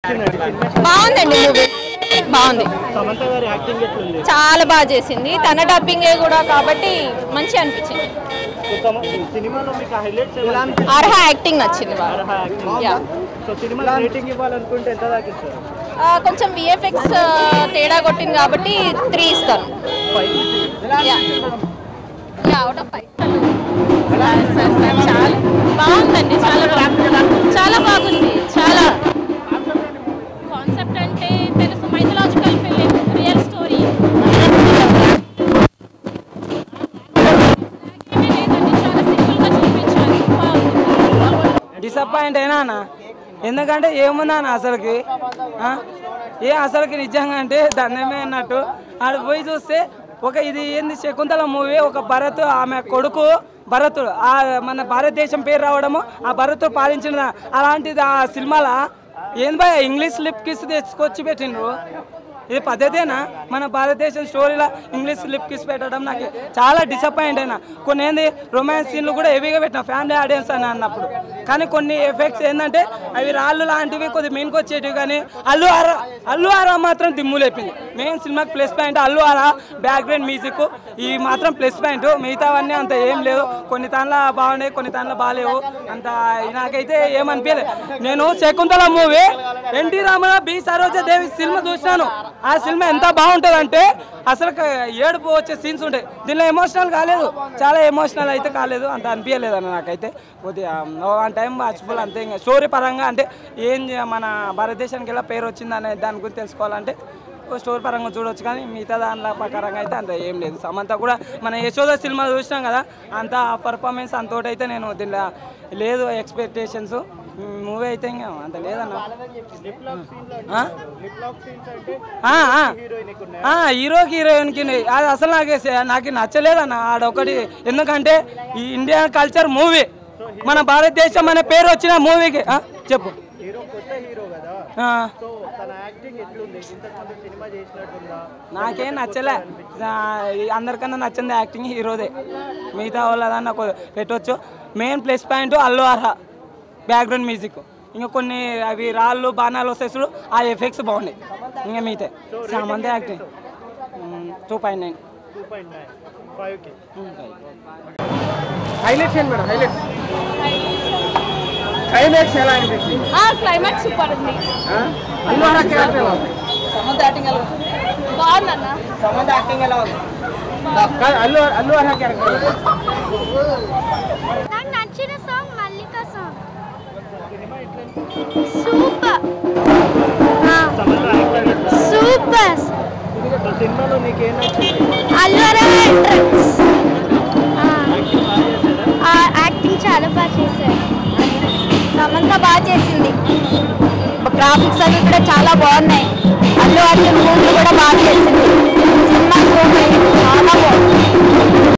నచ్చిందండి సినిమా బాగుందండి మూవీ బాగుంది సమంత గారి యాక్టింగ్ ఎట్లుంది చాలా బాగా చేసింది తన డబ్బింగే కూడా కాబట్టి మంచి అనిపించింది సో సమ- సినిమాలో మీకు హైలైట్స్ అర్హ యాక్టింగ్ నచ్చింది బాగా యా సో సినిమా రేటింగ్ ఇవ్వాలనుకుంటే ఎంత దాకా ఇస్తారు ఆ, కొంచెం విఎఫ్ఎక్స్ తేడా కొట్టింది కాబట్టి త్రీ ఇస్తాను yeah yeah out of five చాలా బాగుందండి చాలా బాగుంది చాలా బాగుంది చాలా కాన్సెప్ట్ అంటే తెలుసు మైథలాజికల్ ఫిలిం రియల్ స్టోరీ లేదండి చాలా సింపుల్గా చూపించారు బాగుంది డిసప్పాయింట్ అయినా అన్న ఎందుకంటే ఏముందా అన్న అసలుకి ఆ? ఏ అసలుకి నిజంగా అంటే దండమే అన్నట్టు ఆడ పోయి చూస్తే ఒక ఇది ఏంది శకుంతల మూవీ ఒక భరత్ ఆమె కొడుకు భరతుడు ఆ మన భారతదేశం పేరు రావడము ఆ భరతుడు పాలించిన అలాంటిది ఆ సినిమాల ఏంది భయ ఇంగ్లీష్ లిప్ కిస్ తెచ్చుకొచ్చి పెట్టిండ్రు ఇది పద్ధతేనా మన భారతదేశం స్టోరీలో ఇంగ్లీష్ లిప్ కిస్ పెట్టడం నాకు చాలా డిసప్పాయింట్ అయినా కొన్ని ఏంది రొమాన్స్ సీన్లు కూడా హెవీగా పెట్టిన ఫ్యామిలీ ఆడియన్స్ అని అన్నప్పుడు కానీ కొన్ని ఎఫెక్ట్స్ ఏంటంటే అవి రాళ్ళు లాంటివి కొద్ది మెయిన్కి వచ్చేటివి కానీ అల్లు ఆరా అల్లు ఆరా మాత్రం దిమ్ము లేపింది మెయిన్ సినిమాకి plus point Allu Arha background music ఈ మాత్రం ప్లస్ పాయింట్ మిగతావన్నీ అంత ఏం లేదు కొన్ని దానిలో బాగున్నాయి కొన్ని దానిలో బాగాలేవు అంత నాకైతే ఏమనిపించలేదు నేను Shakuntala movie NT Rama Rao B Saroja Devi cinema చూసినాను ఆ సినిమా ఎంత బాగుంటుందంటే అసలు క- ఏడుపు వచ్చే సీన్స్ ఉంటాయి దీనిలో ఎమోషనల్ కాలేదు చాలా ఎమోషనల్ అయితే కాలేదు అంత అనిపించలేదు అన్న నాకైతే కొద్దిగా వన్ టైం వాచ్ఫుల్ అంతే ఇంకా స్టోరీ పరంగా అంటే ఏం చే- మన భారతదేశానికి ఎలా పేరు వచ్చింది అనే దాని గురించి తెలుసుకోవాలంటే ఓ స్టోరీ పరంగా చూడొచ్చు కానీ మిగతా దానిలో ప్రకారంగా అయితే అంత ఏం లేదు సమంత కూడా మన యశోద సినిమా చూసినాం కదా అంత పర్ఫార్మెన్స్ అంతోటి అయితే నేను దీనిలో లేదు ఎక్స్పెక్టేషన్స్ మూవీ అయితే ఇంకా అంత లేదన్న ఆ? ఆ, ఆ. ఆ, హీరోకి హీరోయిన్కి అది అసలు నాకు సే- నాకు నచ్చలేదన్న ఆడొకటి ఎందుకంటే ఈ ఇండియన్ కల్చర్ మూవీ మన భారతదేశం అనే పేరు వచ్చిన మూవీకి ఆ, చెప్పు హీరో కొత్త హీరో కదా ఆ. సో తన యాక్టింగ్ ఎట్లుంది ఇంతకుముందు సినిమా చేసినట్టుందా నాకేం నచ్చలే ఆ, ఈ అందరికన్నా నచ్చింది యాక్టింగ్ హీరోదే మిగతా వాళ్ళదని నాకు పెట్టవచ్చు main plus point Allu Arha background music ఇంకా కొన్ని అవి రాళ్ళు బాణాలు వస్తాయి చూడు ఆ ఎఫెక్ట్స్ బాగున్నాయి ఇంకా మిగతా Samantha acting two point nine two point nine ఫైవ్కి హైలైట్స్ ఏంటి మేడం హైలైట్స్ క్లైమాక్స్ ఎలా అనిపించింది క్లైమాక్స్ సూపర్ ఉంది అల్లు అర్హ క్యారెక్టర్ ఎలా ఉంది బాగుందన్న సమంత యాక్టింగ్ ఎలా ఉంది కాదు, అల్లు అల్లు అర్హ క్యారెక్టర్ ఎలా ఉంది? నాకు నచ్చిన song Mallika song super Samantha acting super so సినిమాలో నీకు ఏం నచ్చింది అల్వరా ఎంట్రన్స్ యాక్టింగ్ చాలా బాగా చేశారు సమంత బాగా చేసింది గ్రాఫిక్స్ అవి కూడా చాలా బాగున్నాయి అల్లు అర్జున్ మూవీ కూడా బాగా చేసింది సినిమా చాలా బాగుంది